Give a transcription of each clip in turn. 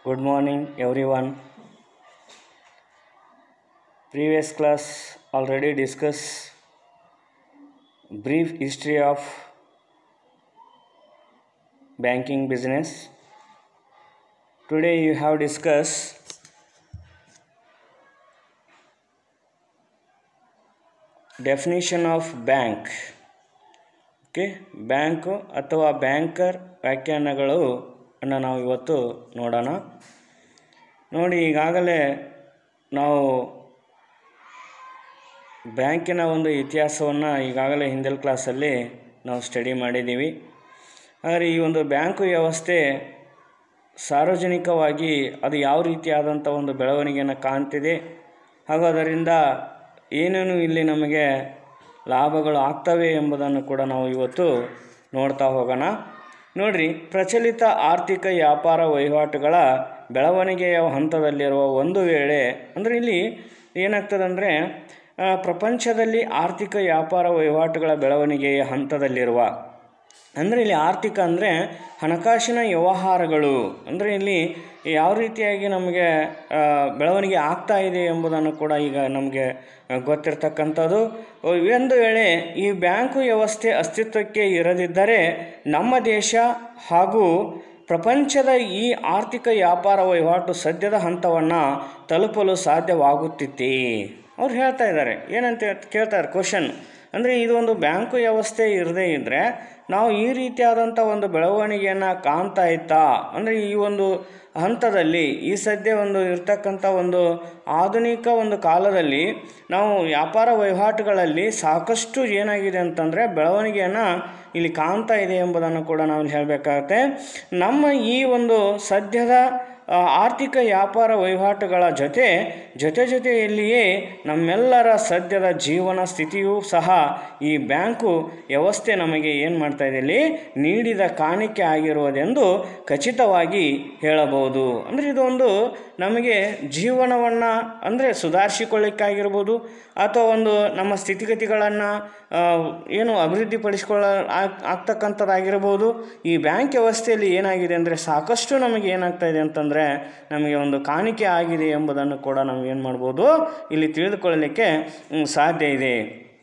Good morning, everyone. Previous class already discussed brief history of banking business. Today you have discussed definition of bank. Okay bank ಅಥವಾ banker ವ್ಯಾಖ್ಯಾನಗಳು ಅನ್ನು ನಾವು ಇವತ್ತು ನೋಡೋಣ ನೋಡಿ ಈಗಾಗಲೇ ನಾವು ಬ್ಯಾಂಕಿನ ಒಂದು ಇತಿಹಾಸವನ್ನು ಈಗಾಗಲೇ ಹಿಂದಿನ ಕ್ಲಾಸಲ್ಲಿ ನಾವು ಸ್ಟಡಿ ಮಾಡಿದ್ದೀವಿ ಆದರೆ ಈ ಒಂದು ಬ್ಯಾಂಕು ವ್ಯವಸ್ಥೆ ಸಾರ್ವಜನಿಕವಾಗಿ ಅದು ಯಾವ ರೀತಿಯಾದಂಥ ಒಂದು ಬೆಳವಣಿಗೆಯನ್ನು ಕಾಣ್ತಿದೆ ಹಾಗೂ ಅದರಿಂದ ಏನೇನು ಇಲ್ಲಿ ನಮಗೆ ಲಾಭಗಳು ಆಗ್ತವೆ ಎಂಬುದನ್ನು ಕೂಡ ನಾವು ಇವತ್ತು ನೋಡ್ತಾ ಹೋಗೋಣ ನೋಡ್ರಿ ಪ್ರಚಲಿತ ಆರ್ಥಿಕ ವ್ಯಾಪಾರ ವಹಿವಾಟುಗಳ ಬೆಳವಣಿಗೆಯ ಹಂತದಲ್ಲಿರುವ ಒಂದು ವೇಳೆ ಅಂದರೆ ಇಲ್ಲಿ ಏನಾಗ್ತದೆ ಅಂದರೆ ಪ್ರಪಂಚದಲ್ಲಿ ಆರ್ಥಿಕ ವ್ಯಾಪಾರ ವಹಿವಾಟುಗಳ ಬೆಳವಣಿಗೆಯ ಹಂತದಲ್ಲಿರುವ ಅಂದರೆ ಇಲ್ಲಿ ಆರ್ಥಿಕ ಅಂದರೆ ಹಣಕಾಸಿನ ವ್ಯವಹಾರಗಳು ಅಂದರೆ ಇಲ್ಲಿ ಯಾವ ರೀತಿಯಾಗಿ ನಮಗೆ ಬೆಳವಣಿಗೆ ಆಗ್ತಾ ಇದೆ ಎಂಬುದನ್ನು ಕೂಡ ಈಗ ನಮಗೆ ಗೊತ್ತಿರ್ತಕ್ಕಂಥದ್ದು ಒಂದು ವೇಳೆ ಈ ಬ್ಯಾಂಕು ವ್ಯವಸ್ಥೆ ಅಸ್ತಿತ್ವಕ್ಕೆ ಇರದಿದ್ದರೆ ನಮ್ಮ ದೇಶ ಹಾಗೂ ಪ್ರಪಂಚದ ಈ ಆರ್ಥಿಕ ವ್ಯಾಪಾರ ವಹಿವಾಟು ಸದ್ಯದ ಹಂತವನ್ನು ತಲುಪಲು ಸಾಧ್ಯವಾಗುತ್ತಿತ್ತೆ ಅವ್ರು ಹೇಳ್ತಾ ಇದ್ದಾರೆ ಏನಂತ ಕೇಳ್ತಾರೆ ಕ್ವಶನ್ ಅಂದರೆ ಇದು ಒಂದು ಬ್ಯಾಂಕು ವ್ಯವಸ್ಥೆ ಇರದೇ ಇದ್ದರೆ ನಾವು ಈ ರೀತಿಯಾದಂಥ ಒಂದು ಬೆಳವಣಿಗೆಯನ್ನು ಕಾಣ್ತಾ ಇತ್ತಾ ಅಂದರೆ ಈ ಒಂದು ಹಂತದಲ್ಲಿ ಈ ಸದ್ಯ ಒಂದು ಇರ್ತಕ್ಕಂಥ ಒಂದು ಆಧುನಿಕ ಒಂದು ಕಾಲದಲ್ಲಿ ನಾವು ವ್ಯಾಪಾರ ವಹಿವಾಟುಗಳಲ್ಲಿ ಸಾಕಷ್ಟು ಏನಾಗಿದೆ ಅಂತಂದರೆ ಬೆಳವಣಿಗೆಯನ್ನು ಇಲ್ಲಿ ಕಾಣ್ತಾ ಇದೆ ಎಂಬುದನ್ನು ಕೂಡ ನಾವು ಇಲ್ಲಿ ಹೇಳಬೇಕಾಗತ್ತೆ ನಮ್ಮ ಈ ಒಂದು ಸದ್ಯದ ಆರ್ಥಿಕ ವ್ಯಾಪಾರ ವಹಿವಾಟುಗಳ ಜೊತೆ ಜೊತೆ ಜೊತೆಯಲ್ಲಿಯೇ ನಮ್ಮೆಲ್ಲರ ಸದ್ಯದ ಜೀವನ ಸ್ಥಿತಿಯೂ ಸಹ ಈ ಬ್ಯಾಂಕು ವ್ಯವಸ್ಥೆ ನಮಗೆ ಏನು ಮಾಡ್ತಾ ಇದೆ ಇಲ್ಲಿ ನೀಡಿದ ಕಾಣಿಕೆ ಆಗಿರುವುದೆಂದು ಖಚಿತವಾಗಿ ಹೇಳಬಹುದು ಅಂದರೆ ಇದೊಂದು ನಮಗೆ ಜೀವನವನ್ನು ಅಂದರೆ ಸುಧಾರಿಸಿಕೊಳ್ಳಿಕ್ಕಾಗಿರ್ಬೋದು ಅಥವಾ ಒಂದು ನಮ್ಮ ಸ್ಥಿತಿಗತಿಗಳನ್ನು ಏನು ಅಭಿವೃದ್ಧಿಪಡಿಸ್ಕೊಳ್ಳ ಆಗ್ತಕ್ಕಂಥದ್ದಾಗಿರ್ಬೋದು ಈ ಬ್ಯಾಂಕ್ ವ್ಯವಸ್ಥೆಯಲ್ಲಿ ಏನಾಗಿದೆ ಅಂದರೆ ಸಾಕಷ್ಟು ನಮಗೆ ಏನಾಗ್ತಾ ಇದೆ ಅಂತಂದರೆ ನಮಗೆ ಒಂದು ಕಾಣಿಕೆ ಆಗಿದೆ ಎಂಬುದನ್ನು ಕೂಡ ನಾವು ಏನು ಮಾಡ್ಬೋದು ಇಲ್ಲಿ ತಿಳಿದುಕೊಳ್ಳಲಿಕ್ಕೆ ಸಾಧ್ಯ ಇದೆ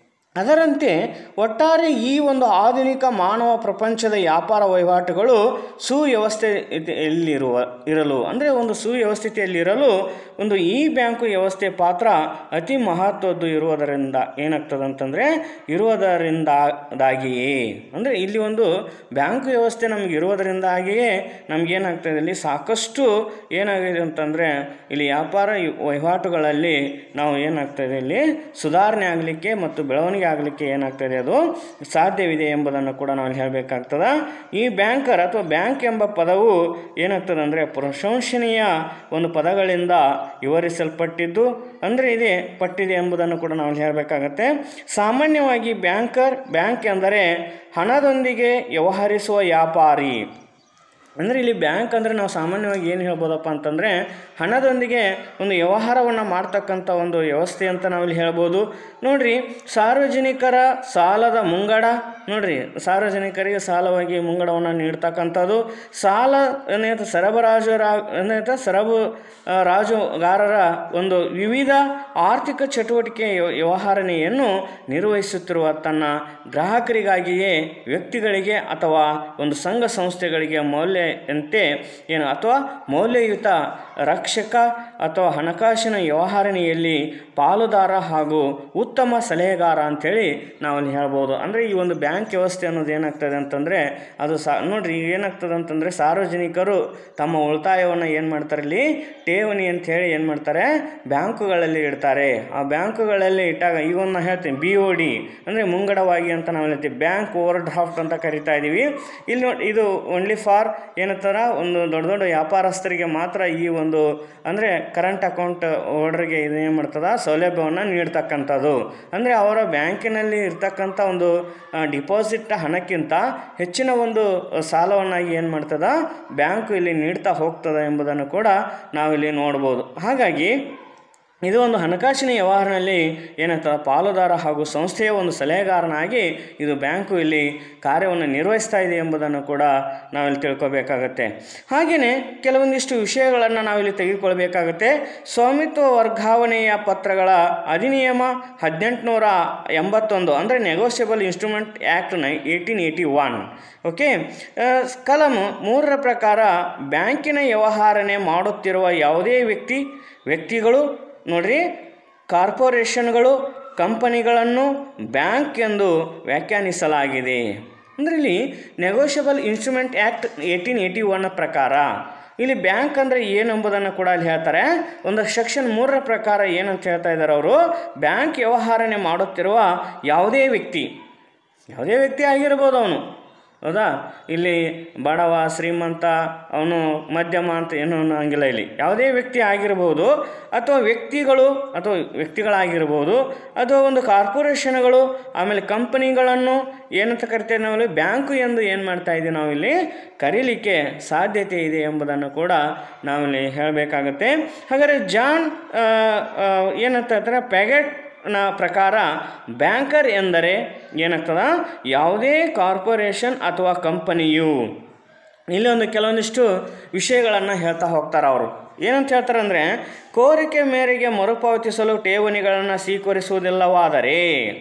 ಅದರಂತೆ ಒಟ್ಟಾರೆ ಈ ಒಂದು ಆಧುನಿಕ ಮಾನವ ಪ್ರಪಂಚದ ವ್ಯಾಪಾರ ವಹಿವಾಟುಗಳು ಸುವ್ಯವಸ್ಥೆಯಲ್ಲಿರುವ ಇರಲು ಅಂದರೆ ಒಂದು ಸುವ್ಯವಸ್ಥಿತಿಯಲ್ಲಿರಲು ಒಂದು ಈ ಬ್ಯಾಂಕು ವ್ಯವಸ್ಥೆ ಪಾತ್ರ ಅತಿ ಮಹತ್ವದ್ದು ಇರುವುದರಿಂದ ಏನಾಗ್ತದೆ ಅಂತಂದರೆ ಇರುವುದರಿಂದಾಗಿಯೇ ಅಂದರೆ ಇಲ್ಲಿ ಒಂದು ಬ್ಯಾಂಕು ವ್ಯವಸ್ಥೆ ನಮಗೆ ಇರುವುದರಿಂದಾಗಿಯೇ ನಮಗೇನಾಗ್ತದೆ ಇಲ್ಲಿ ಸಾಕಷ್ಟು ಏನಾಗಿದೆ ಅಂತಂದರೆ ಇಲ್ಲಿ ವ್ಯಾಪಾರ ವಹಿವಾಟುಗಳಲ್ಲಿ ನಾವು ಏನಾಗ್ತದೆ ಇಲ್ಲಿ ಸುಧಾರಣೆ ಆಗಲಿಕ್ಕೆ ಮತ್ತು ಬೆಳವಣಿಗೆ ಆಗಲಿಕ್ಕೆ ಏನಾಗ್ತದೆ ಅದು ಸಾಧ್ಯವಿದೆ ಎಂಬುದನ್ನು ಕೂಡ ನಾವು ಹೇಳಬೇಕಾಗ್ತದೆ ಈ ಬ್ಯಾಂಕರ್ ಅಥವಾ ಬ್ಯಾಂಕ್ ಎಂಬ ಪದವು ಏನಾಗ್ತದೆ ಅಂದರೆ ಪ್ರಶಂಸನೀಯ ಒಂದು ಪದಗಳಿಂದ ವಿವರಿಸಲ್ಪಟ್ಟಿದ್ದು ಅಂದರೆ ಇದೆ ಪಟ್ಟಿದೆ ಎಂಬುದನ್ನು ಕೂಡ ನಾವು ಹೇಳಬೇಕಾಗತ್ತೆ ಸಾಮಾನ್ಯವಾಗಿ ಬ್ಯಾಂಕರ್ ಬ್ಯಾಂಕ್ ಎಂದರೆ ಹಣದೊಂದಿಗೆ ವ್ಯವಹರಿಸುವ ವ್ಯಾಪಾರಿ ಅಂದರೆ ಇಲ್ಲಿ ಬ್ಯಾಂಕ್ ಅಂದರೆ ನಾವು ಸಾಮಾನ್ಯವಾಗಿ ಏನು ಹೇಳ್ಬೋದಪ್ಪ ಅಂತಂದರೆ ಹಣದೊಂದಿಗೆ ಒಂದು ವ್ಯವಹಾರವನ್ನು ಮಾಡ್ತಕ್ಕಂಥ ಒಂದು ವ್ಯವಸ್ಥೆ ಅಂತ ನಾವಿಲ್ಲಿ ಹೇಳ್ಬೋದು ನೋಡಿರಿ ಸಾರ್ವಜನಿಕರ ಸಾಲದ ಮುಂಗಡ ನೋಡಿರಿ ಸಾರ್ವಜನಿಕರಿಗೆ ಸಾಲವಾಗಿ ಮುಂಗಡವನ್ನು ನೀಡ್ತಕ್ಕಂಥದ್ದು ಸಾಲ ಏನಾಯ್ತು ಸರಬರಾಜುರ ಏನಾಯ್ತು ಸರಬು ರಾಜುಗಾರರ ಒಂದು ವಿವಿಧ ಆರ್ಥಿಕ ಚಟುವಟಿಕೆ ವ್ಯವಹಾರನೆಯನ್ನು ನಿರ್ವಹಿಸುತ್ತಿರುವ ತನ್ನ ಗ್ರಾಹಕರಿಗಾಗಿಯೇ ವ್ಯಕ್ತಿಗಳಿಗೆ ಅಥವಾ ಒಂದು ಸಂಘ ಸಂಸ್ಥೆಗಳಿಗೆ ಮೌಲ್ಯಂತೆ ಏನು ಅಥವಾ ಮೌಲ್ಯಯುತ ರಕ್ಷಕ ಅಥವಾ ಹಣಕಾಸಿನ ವ್ಯವಹಾರನೆಯಲ್ಲಿ ಪಾಲುದಾರ ಹಾಗೂ ಉತ್ತಮ ಸಲಹೆಗಾರ ಅಂಥೇಳಿ ನಾವಲ್ಲಿ ಹೇಳ್ಬೋದು ಅಂದರೆ ಈ ಒಂದು ಬ್ಯಾಂಕ್ ವ್ಯವಸ್ಥೆ ಅನ್ನೋದು ಏನಾಗ್ತದೆ ಅಂತಂದರೆ ಅದು ಸಾ ನೋಡಿರಿ ಏನಾಗ್ತದೆ ಅಂತಂದರೆ ಸಾರ್ವಜನಿಕರು ತಮ್ಮ ಉಳಿತಾಯವನ್ನು ಏನು ಮಾಡ್ತಾರೆ ಇಲ್ಲಿ ಠೇವಣಿ ಅಂತ ಹೇಳಿ ಏನು ಮಾಡ್ತಾರೆ ಬ್ಯಾಂಕುಗಳಲ್ಲಿ ಇಡ್ತಾರೆ ಆ ಬ್ಯಾಂಕುಗಳಲ್ಲಿ ಇಟ್ಟಾಗ ಈಗ ಒಂದು ನಾನು ಹೇಳ್ತೀನಿ ಬಿ ಒ ಡಿ ಅಂದರೆ ಮುಂಗಡವಾಗಿ ಅಂತ ನಾವು ಹೇಳ್ತೀವಿ ಬ್ಯಾಂಕ್ ಓವರ್ ಡ್ರಾಫ್ಟ್ ಅಂತ ಕರಿತಾ ಇದ್ದೀವಿ ಇಲ್ಲಿ ನೋಡಿ ಇದು ಓನ್ಲಿ ಫಾರ್ ಏನಂತಾರ ಒಂದು ದೊಡ್ಡ ದೊಡ್ಡ ವ್ಯಾಪಾರಸ್ಥರಿಗೆ ಮಾತ್ರ ಈ ಒಂದು ಅಂದರೆ ಕರೆಂಟ್ ಅಕೌಂಟ್ ಹೋಲ್ಡರ್ಗೆ ಇದೇನು ಮಾಡ್ತದ ಸೌಲಭ್ಯವನ್ನು ನೀಡ್ತಕ್ಕಂಥದ್ದು ಅಂದರೆ ಅವರ ಬ್ಯಾಂಕಿನಲ್ಲಿ ಇರ್ತಕ್ಕಂಥ ಒಂದು ಡಿಪಾಸಿಟ್ ಹಣಕ್ಕಿಂತ ಹೆಚ್ಚಿನ ಒಂದು ಸಾಲವನ್ನಾಗಿ ಏನು ಮಾಡ್ತದ ಬ್ಯಾಂಕು ಇಲ್ಲಿ ನೀಡ್ತಾ ಹೋಗ್ತದೆ ಎಂಬುದನ್ನು ಕೂಡ ನಾವಿಲ್ಲಿ ನೋಡ್ಬೋದು ಹಾಗಾಗಿ ಇದು ಒಂದು ಹಣಕಾಸಿನ ವ್ಯವಹಾರದಲ್ಲಿ ಏನಂತ ಪಾಲುದಾರ ಹಾಗೂ ಸಂಸ್ಥೆಯ ಒಂದು ಸಲಹೆಗಾರನಾಗಿ ಇದು ಬ್ಯಾಂಕು ಇಲ್ಲಿ ಕಾರ್ಯವನ್ನು ನಿರ್ವಹಿಸ್ತಾ ಇದೆ ಎಂಬುದನ್ನು ಕೂಡ ನಾವಿಲ್ಲಿ ತಿಳ್ಕೊಬೇಕಾಗತ್ತೆ ಹಾಗೆಯೇ ಕೆಲವೊಂದಿಷ್ಟು ವಿಷಯಗಳನ್ನು ನಾವಿಲ್ಲಿ ತೆಗೆದುಕೊಳ್ಬೇಕಾಗತ್ತೆ ಸ್ವಾಮಿತ್ವ ವರ್ಗಾವಣೆಯ ಪತ್ರಗಳ ಅಧಿನಿಯಮ ಹದಿನೆಂಟುನೂರ ಎಂಬತ್ತೊಂದು ಅಂದರೆ ನೆಗೋಷಿಯಬಲ್ ಇನ್ಸ್ಟ್ರೂಮೆಂಟ್ ಆ್ಯಕ್ಟ್ ನೈ ಏಯ್ಟೀನ್ ಏಯ್ಟಿ ಒನ್ ಓಕೆ ಕಲಂ ಮೂರರ ಪ್ರಕಾರ ಬ್ಯಾಂಕಿನ ವ್ಯವಹಾರನೆ ಮಾಡುತ್ತಿರುವ ಯಾವುದೇ ವ್ಯಕ್ತಿ ವ್ಯಕ್ತಿಗಳು ನೋಡ್ರಿ ಕಾರ್ಪೊರೇಷನ್ಗಳು ಕಂಪನಿಗಳನ್ನು ಬ್ಯಾಂಕ್ ಎಂದು ವ್ಯಾಖ್ಯಾನಿಸಲಾಗಿದೆ ಅಂದರೆ ಇಲ್ಲಿ negotiable instrument act eighteen eighty one ಪ್ರಕಾರ ಇಲ್ಲಿ ಬ್ಯಾಂಕ್ ಅಂದರೆ ಏನು ಎಂಬುದನ್ನು ಕೂಡ ಅಲ್ಲಿ ಹೇಳ್ತಾರೆ ಒಂದು ಸೆಕ್ಷನ್ ಮೂರರ ಪ್ರಕಾರ ಏನಂತ ಹೇಳ್ತಾ ಇದ್ದಾರೆ ಅವರು ಬ್ಯಾಂಕ್ ವ್ಯವಹಾರನೆ ಮಾಡುತ್ತಿರುವ ಯಾವುದೇ ವ್ಯಕ್ತಿ ಯಾವುದೇ ವ್ಯಕ್ತಿ ಆಗಿರ್ಬೋದು ಅವನು ಹೌದಾ ಇಲ್ಲಿ ಬಡವ ಶ್ರೀಮಂತ ಅವನು ಮಧ್ಯಮ ಅಂತ ಏನು ಅನ್ನೋಂಗಿಲ್ಲ ಇಲ್ಲಿ ಯಾವುದೇ ವ್ಯಕ್ತಿ ಆಗಿರ್ಬೋದು ಅಥವಾ ವ್ಯಕ್ತಿಗಳು ಅಥವಾ ವ್ಯಕ್ತಿಗಳಾಗಿರ್ಬೋದು ಅಥವಾ ಒಂದು ಕಾರ್ಪೊರೇಷನ್ಗಳು ಆಮೇಲೆ ಕಂಪನಿಗಳನ್ನು ಏನಂತ ಕರಿತೇವೆ ನಾವಿಲ್ಲಿ ಬ್ಯಾಂಕು ಎಂದು ಏನು ಮಾಡ್ತಾ ಇದ್ದೀವಿ ನಾವಿಲ್ಲಿ ಕರೀಲಿಕ್ಕೆ ಸಾಧ್ಯತೆ ಇದೆ ಎಂಬುದನ್ನು ಕೂಡ ನಾವಿಲ್ಲಿ ಹೇಳಬೇಕಾಗತ್ತೆ ಹಾಗಾದರೆ ಜಾನ್ ಆ, ಆ, ಏನಂತ ಹೇಳ್ತಾರೆ ಪ್ಯಾಗೆಟ್ ನ ಪ್ರಕಾರ ಬ್ಯಾಂಕರ್ ಎಂದರೆ ಏನಾಗ್ತದ ಯಾವುದೇ ಕಾರ್ಪೊರೇಷನ್ ಅಥವಾ ಕಂಪನಿಯು ಇಲ್ಲಿ ಒಂದು ಕೆಲವೊಂದಿಷ್ಟು ವಿಷಯಗಳನ್ನು ಹೇಳ್ತಾ ಹೋಗ್ತಾರೆ ಅವರು ಏನಂತ ಹೇಳ್ತಾರೆ ಅಂದರೆ ಕೋರಿಕೆ ಮೇರೆಗೆ ಮರುಪಾವತಿಸಲು ಠೇವಣಿಗಳನ್ನು ಸ್ವೀಕರಿಸುವುದಿಲ್ಲವಾದರೆ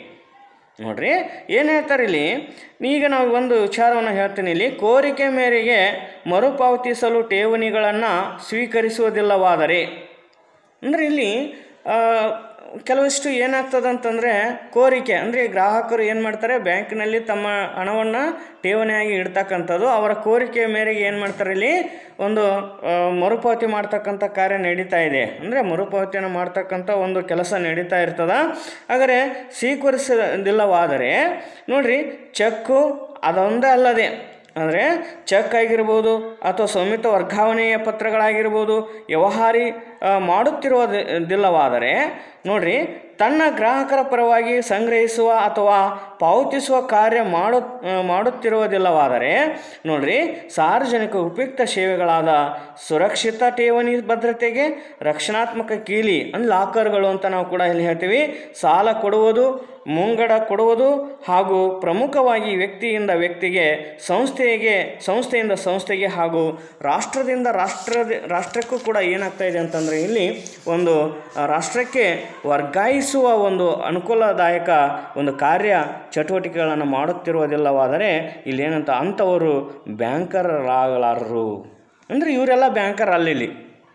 ನೋಡ್ರಿ ಏನು ಹೇಳ್ತಾರೆ ಇಲ್ಲಿ ಈಗ ನಾವು ಒಂದು ವಿಚಾರವನ್ನು ಹೇಳ್ತೀನಿ ಇಲ್ಲಿ ಕೋರಿಕೆ ಮೇರೆಗೆ ಮರುಪಾವತಿಸಲು ಠೇವಣಿಗಳನ್ನು ಸ್ವೀಕರಿಸುವುದಿಲ್ಲವಾದರೆ ಅಂದರೆ ಇಲ್ಲಿ ಆ, ಕೆಲವಷ್ಟು ಏನಾಗ್ತದೆ ಅಂತಂದರೆ ಕೋರಿಕೆ ಅಂದರೆ ಗ್ರಾಹಕರು ಏನು ಮಾಡ್ತಾರೆ ಬ್ಯಾಂಕಿನಲ್ಲಿ ತಮ್ಮ ಹಣವನ್ನು ಠೇವಣಿಯಾಗಿ ಇಡ್ತಕ್ಕಂಥದ್ದು ಅವರ ಕೋರಿಕೆಯ ಮೇರೆಗೆ ಏನು ಮಾಡ್ತಾರೆ ಇಲ್ಲಿ ಒಂದು ಆ, ಮರುಪಾವತಿ ಮಾಡ್ತಕ್ಕಂಥ ಕಾರ್ಯ ನಡೀತಾ ಇದೆ ಅಂದರೆ ಮರುಪಾವತಿಯನ್ನು ಮಾಡ್ತಕ್ಕಂಥ ಒಂದು ಕೆಲಸ ನಡೀತಾ ಇರ್ತದ ಹಾಗಾದರೆ ಸ್ವೀಕರಿಸದಿಲ್ಲವಾದರೆ ನೋಡ್ರಿ ಚೆಕ್ಕು ಅದೊಂದೇ ಅಲ್ಲದೆ ಅಂದರೆ ಚೆಕ್ ಆಗಿರ್ಬೋದು ಅಥವಾ ಸಂಯುಕ್ತ ವರ್ಗಾವಣೆಯ ಪತ್ರಗಳಾಗಿರ್ಬೋದು ವ್ಯವಹಾರಿ ಆ, ಮಾಡುತ್ತಿರುವುದಿಲ್ಲವಾದರೆ ನೋಡ್ರಿ ತನ್ನ ಗ್ರಾಹಕರ ಪರವಾಗಿ ಸಂಗ್ರಹಿಸುವ ಅಥವಾ ಪಾವತಿಸುವ ಕಾರ್ಯ ಮಾಡು ಆ, ಮಾಡುತ್ತಿರುವುದಿಲ್ಲವಾದರೆ ನೋಡ್ರಿ ಸಾರ್ವಜನಿಕ ಉಪಯುಕ್ತ ಸೇವೆಗಳಾದ ಸುರಕ್ಷಿತ ಠೇವಣಿ ಭದ್ರತೆಗೆ ರಕ್ಷಣಾತ್ಮಕ ಕೀಲಿ ಅಂದ್ರೆ ಲಾಕರ್ಗಳು ಅಂತ ನಾವು ಕೂಡ ಇಲ್ಲಿ ಹೇಳ್ತೀವಿ ಸಾಲ ಕೊಡುವುದು ಮುಂಗಡ ಕೊಡುವುದು ಹಾಗೂ ಪ್ರಮುಖವಾಗಿ ವ್ಯಕ್ತಿಯಿಂದ ವ್ಯಕ್ತಿಗೆ ಸಂಸ್ಥೆಗೆ ಸಂಸ್ಥೆಯಿಂದ ಸಂಸ್ಥೆಗೆ ಹಾಗೂ ರಾಷ್ಟ್ರದಿಂದ ರಾಷ್ಟ್ರದ ರಾಷ್ಟ್ರಕ್ಕೂ ಕೂಡ ಏನಾಗ್ತಾ ಇದೆ ಅಂತಂದರೆ ಇಲ್ಲಿ ಒಂದು ಆ, ರಾಷ್ಟ್ರಕ್ಕೆ ವರ್ಗಾಯಿಸುವ ಒಂದು ಅನುಕೂಲದಾಯಕ ಒಂದು ಕಾರ್ಯ ಚಟುವಟಿಕೆಗಳನ್ನು ಮಾಡುತ್ತಿರುವುದಿಲ್ಲವಾದರೆ ಇಲ್ಲೇನಂತ ಅಂಥವರು ಬ್ಯಾಂಕರರಾಗಲಾರರು ಅಂದರೆ ಇವರೆಲ್ಲ ಬ್ಯಾಂಕರ್ ಅಲ್ಲ ಇಲ್ಲಿ